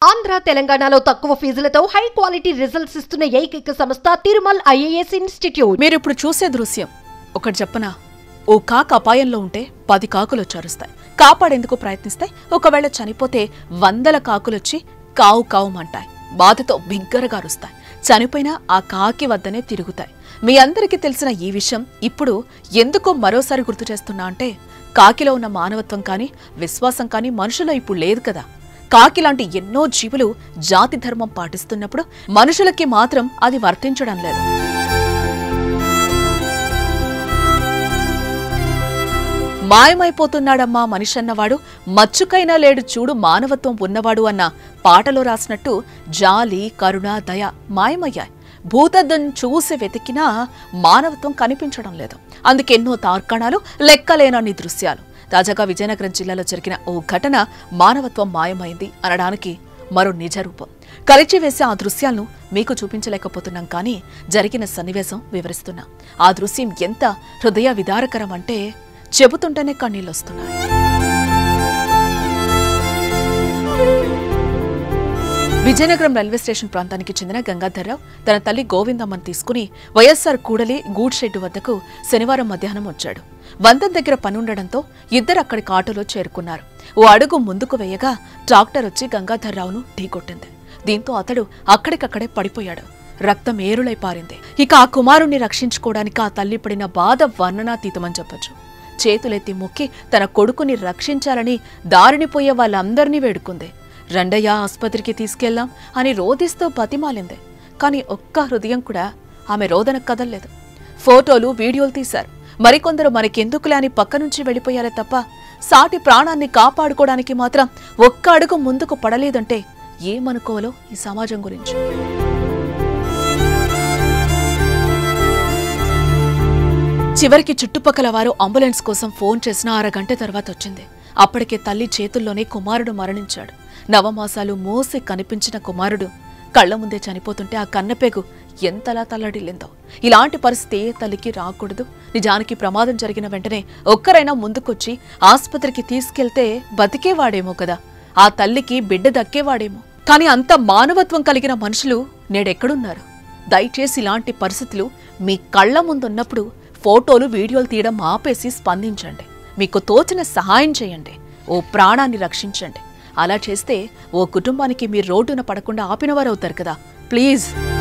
ఆంధ్ర తెలంగాణలో తక్కువ ఫీజులతో high quality results ఇస్తున్న ఏకైక సంస్థ తిరుమల్ ఐఏఎస్ ఇన్స్టిట్యూట్ మీరు ఇప్పుడు చూసే దృశ్యం ఒకటి చెప్పనా ఓ కాక అపాయంలో ఉంటే పది కాకులు వచ్చి అరుస్తాయి కాపాడేందుకు ప్రయత్నిస్తాయి ఒకవేళ చనిపోతే వందల కాకులొచ్చి కావు కావుమంటాయి బాధతో బిగ్గరగా అరుస్తాయి చనిపోయినా ఆ కాకి వద్దనే తిరుగుతాయి మీ అందరికీ తెలిసిన ఈ విషయం ఇప్పుడు ఎందుకో మరోసారి గుర్తు చేస్తున్నా అంటే కాకిలో ఉన్న మానవత్వం కానీ విశ్వాసం కానీ మనుషులో ఇప్పుడు లేదు కదా కాకి లాంటి ఎన్నో జీవులు జాతి ధర్మం పాటిస్తున్నప్పుడు మనుషులకి మాత్రం అది వర్తించడం లేదు మాయమైపోతున్నాడమ్మా మనిషి అన్నవాడు మచ్చుకైనా లేడు చూడు మానవత్వం ఉన్నవాడు అన్న పాటలో రాసినట్టు జాలి కరుణ దయ మాయమయ్యాయి భూతద్దం చూసి వెతికినా మానవత్వం కనిపించడం లేదు అందుకెన్నో తార్కాణాలు లెక్కలేనన్ని దృశ్యాలు తాజాగా విజయనగరం జిల్లాలో జరిగిన ఓ ఘటన మానవత్వం మాయమైంది అనడానికి మరో నిజ రూపం కలిచివేసే ఆ దృశ్యాలను మీకు చూపించలేకపోతున్నాం కానీ జరిగిన సన్నివేశం వివరిస్తున్నా ఆ దృశ్యం ఎంత హృదయ విదారకరం అంటే చెబుతుంటేనే కన్నీళ్ళొస్తున్నాయి విజయనగరం రైల్వే స్టేషన్ ప్రాంతానికి చెందిన గంగాధర్రావు తన తల్లి గోవిందమ్మను తీసుకుని వైఎస్సార్ కూడలి గూడ్ షెడ్ వద్దకు శనివారం మధ్యాహ్నం వచ్చాడు వంతం దగ్గర పనుండడంతో ఇద్దరు అక్కడికి ఆటోలో చేరుకున్నారు ఓ అడుగు ముందుకు వేయగా ట్రాక్టర్ వచ్చి గంగాధర్రావును ఢీకొట్టింది దీంతో అతడు అక్కడికక్కడే పడిపోయాడు రక్తం ఏరులై పారింది ఇక ఆ కుమారుణ్ణి రక్షించుకోవడానికి ఆ తల్లి పడిన బాధ వర్ణనాతీతమని చెప్పొచ్చు చేతులెత్తి మొక్కి తన కొడుకుని రక్షించాలని దారిని పోయే వాళ్ళందర్నీ వేడుకుంది రండయ్య ఆసుపత్రికి తీసుకెళ్లాం అని రోదిస్తూ బతిమాలింది కానీ ఒక్క హృదయం కూడా ఆమె రోదన కదల్లేదు ఫోటోలు వీడియోలు తీశారు మరికొందరు మనకెందుకులే అని పక్క నుంచి వెళ్ళిపోయారే తప్ప సాటి ప్రాణాన్ని కాపాడుకోవడానికి మాత్రం ఒక్క అడుగు ముందుకు పడలేదంటే ఏమనుకోవాలో ఈ సమాజం గురించి చివరికి చుట్టుపక్కల వారు అంబులెన్స్ కోసం ఫోన్ చేసిన అరగంట తర్వాత వచ్చింది అప్పటికే తల్లి చేతుల్లోనే కుమారుడు మరణించాడు నవమాసాలు మోసి కనిపించిన కుమారుడు కళ్ల ముందే చనిపోతుంటే ఆ కన్నపేగు ఎంతలా తల్లడిల్లిందో ఇలాంటి పరిస్థితి ఏ తల్లికి రాకూడదు నిజానికి ప్రమాదం జరిగిన వెంటనే ఒక్కరైనా ముందుకొచ్చి ఆసుపత్రికి తీసుకెళ్తే బతికేవాడేమో కదా ఆ తల్లికి బిడ్డ దక్కేవాడేమో కానీ అంత మానవత్వం కలిగిన మనుషులు నేడెక్కడున్నారు దయచేసి ఇలాంటి పరిస్థితులు మీ కళ్ల ముందున్నప్పుడు ఫోటోలు వీడియోలు తీయడం ఆపేసి స్పందించండి మీకు తోచిన సహాయం చేయండి ఓ ప్రాణాన్ని రక్షించండి అలా చేస్తే ఓ కుటుంబానికి మీరు రోడ్డున పడకుండా ఆపినవారవుతారు కదా ప్లీజ్